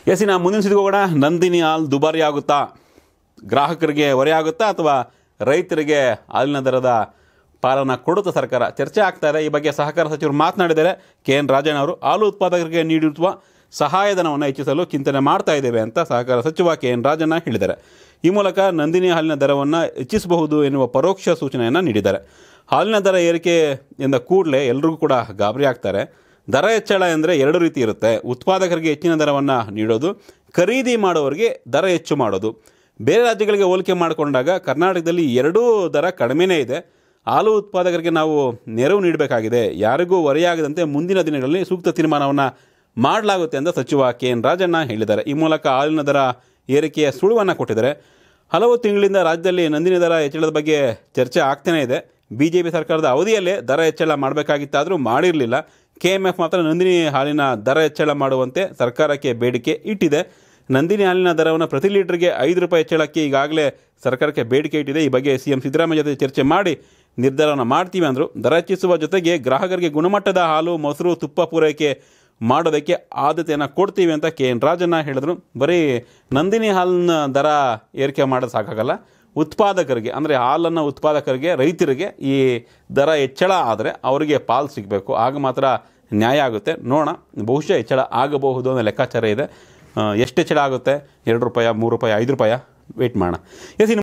S ಇನ್ನು ಮುಂದಿನ ಸುದ್ದಿಗೆ ಹೋಗೋಣ ನಂದಿನಿ ಹಾಲು ದುಬಾರಿ ಆಗುತ್ತಾ ಗ್ರಾಹಕರಿಗೆ ಹೊರೆ ಆಗುತ್ತಾ ಅಥವಾ ರೈತರಿಗೆ ಹಾಲಿನ ದರದ ಪಾಲನ ಕೊಡುತ್ತಾ ಸರ್ಕಾರ ಚರ್ಚೆ ಆಗ್ತಾ ಇದೆ ಈ ಬಗ್ಗೆ ಸಹಕಾರ ಸಚಿವರು ಮಾತನಾಡಿದ್ದಾರೆ ಕೆ ಎನ್ ರಾಜಣ್ಣ ಅವರು ಹಾಲು ಉತ್ಪಾದಕರಿಗೆ ನೀಡಿರುವ ಸಹಾಯಧನವನ್ನು ಹೆಚ್ಚಿಸಲು ಚಿಂತನೆ ಮಾಡ್ತಾ ಇದ್ದೇವೆ ಅಂತ ಸಹಕಾರ ಸಚಿವ ಕೆ ಎನ್ ರಾಜಣ್ಣ ಹೇಳಿದ್ದಾರೆ ಈ ಮೂಲಕ ನಂದಿನಿ ಹಾಲಿನ ದರವನ್ನು ಹೆಚ್ಚಿಸಬಹುದು ಎನ್ನುವ ಪರೋಕ್ಷ ಸೂಚನೆಯನ್ನು ನೀಡಿದ್ದಾರೆ ಹಾಲಿನ ದರ ಏರಿಕೆ ಎಂದ ಕೂಡಲೇ ಎಲ್ರಿಗೂ ಕೂಡ ಗಾಬರಿ ಆಗ್ತಾರೆ ದರ ಹೆಚ್ಚಳ ಎಂದರೆ ಎರಡು ರೀತಿ ಇರುತ್ತೆ ಉತ್ಪಾದಕರಿಗೆ ಹೆಚ್ಚಿನ ದರವನ್ನು ನೀಡೋದು ಖರೀದಿ ಮಾಡೋರಿಗೆ ದರ ಹೆಚ್ಚು ಮಾಡೋದು ಬೇರೆ ರಾಜ್ಯಗಳಿಗೆ ಹೋಲಿಕೆ ಮಾಡಿಕೊಂಡಾಗ ಕರ್ನಾಟಕದಲ್ಲಿ ಎರಡೂ ದರ ಕಡಿಮೆನೇ ಇದೆ ಹಾಲು ಉತ್ಪಾದಕರಿಗೆ ನಾವು ನೆರವು ನೀಡಬೇಕಾಗಿದೆ ಯಾರಿಗೂ ಹೊರೆಯಾಗದಂತೆ ಮುಂದಿನ ದಿನಗಳಲ್ಲಿ ಸೂಕ್ತ ತೀರ್ಮಾನವನ್ನು ಮಾಡಲಾಗುತ್ತೆ ಅಂತ ಸಚಿವ ಕೆ ಎನ್ ರಾಜಣ್ಣ ಹೇಳಿದ್ದಾರೆ ಈ ಮೂಲಕ ಹಾಲಿನ ದರ ಏರಿಕೆಯ ಸುಳುವನ್ನು ಕೊಟ್ಟಿದ್ದಾರೆ ಹಲವು ತಿಂಗಳಿಂದ ರಾಜ್ಯದಲ್ಲಿ ನಂದಿನಿ ದರ ಹೆಚ್ಚಳದ ಬಗ್ಗೆ ಚರ್ಚೆ ಆಗ್ತಾನೇ ಇದೆ ಬಿ ಜೆ ಪಿ ಸರ್ಕಾರದ ಅವಧಿಯಲ್ಲೇ ದರ ಹೆಚ್ಚಳ ಮಾಡಬೇಕಾಗಿತ್ತಾದರೂ ಮಾಡಿರಲಿಲ್ಲ ಕೆ ಎಮ್ ಎಫ್ ಮಾತ್ರ ನಂದಿನಿ ಹಾಲಿನ ದರ ಹೆಚ್ಚಳ ಮಾಡುವಂತೆ ಸರ್ಕಾರಕ್ಕೆ ಬೇಡಿಕೆ ಇಟ್ಟಿದೆ ನಂದಿನಿ ಹಾಲಿನ ದರವನ್ನು ಪ್ರತಿ ಲೀಟರ್ಗೆ ಐದು ರೂಪಾಯಿ ಹೆಚ್ಚಳಕ್ಕೆ ಈಗಾಗಲೇ ಸರ್ಕಾರಕ್ಕೆ ಬೇಡಿಕೆ ಇಟ್ಟಿದೆ ಈ ಬಗ್ಗೆ ಸಿ ಎಂ ಸಿದ್ದರಾಮಯ್ಯ ಜೊತೆ ಚರ್ಚೆ ಮಾಡಿ ನಿರ್ಧಾರವನ್ನು ಮಾಡ್ತೀವಿ ಅಂದರು ದರ ಹೆಚ್ಚಿಸುವ ಜೊತೆಗೆ ಗ್ರಾಹಕರಿಗೆ ಗುಣಮಟ್ಟದ ಹಾಲು ಮೊಸರು ತುಪ್ಪ ಪೂರೈಕೆ ಮಾಡೋದಕ್ಕೆ ಆದ್ಯತೆಯನ್ನು ಕೊಡ್ತೀವಿ ಅಂತ ಕೆ ಎನ್ ರಾಜಣ್ಣ ಹೇಳಿದ್ರು ಬರೀ ನಂದಿನಿ ಹಾಲಿನ ದರ ಏರಿಕೆ ಮಾಡೋದು ಸಾಕಾಗಲ್ಲ ಉತ್ಪಾದಕರಿಗೆ ಅಂದರೆ ಹಾಲನ್ನು ಉತ್ಪಾದಕರಿಗೆ ರೈತರಿಗೆ ಈ ದರ ಹೆಚ್ಚಳ ಆದರೆ ಅವರಿಗೆ ಪಾಲು ಸಿಗಬೇಕು ಆಗ ಮಾತ್ರ ನ್ಯಾಯ ಆಗುತ್ತೆ ನೋಡೋಣ ಬಹುಶಃ ಹೆಚ್ಚಳ ಆಗಬಹುದು ಅನ್ನೋ ಲೆಕ್ಕಾಚಾರ ಇದೆ ಆ, ಎಷ್ಟು ಹೆಚ್ಚಳ ಆಗುತ್ತೆ ಎರಡು ರೂಪಾಯಿ ಮೂರು ರೂಪಾಯಿ ಐದು ರೂಪಾಯಿ ವೆಯ್ಟ್ ಮಾಡೋಣ ಎಸ್ ಇನ್ನು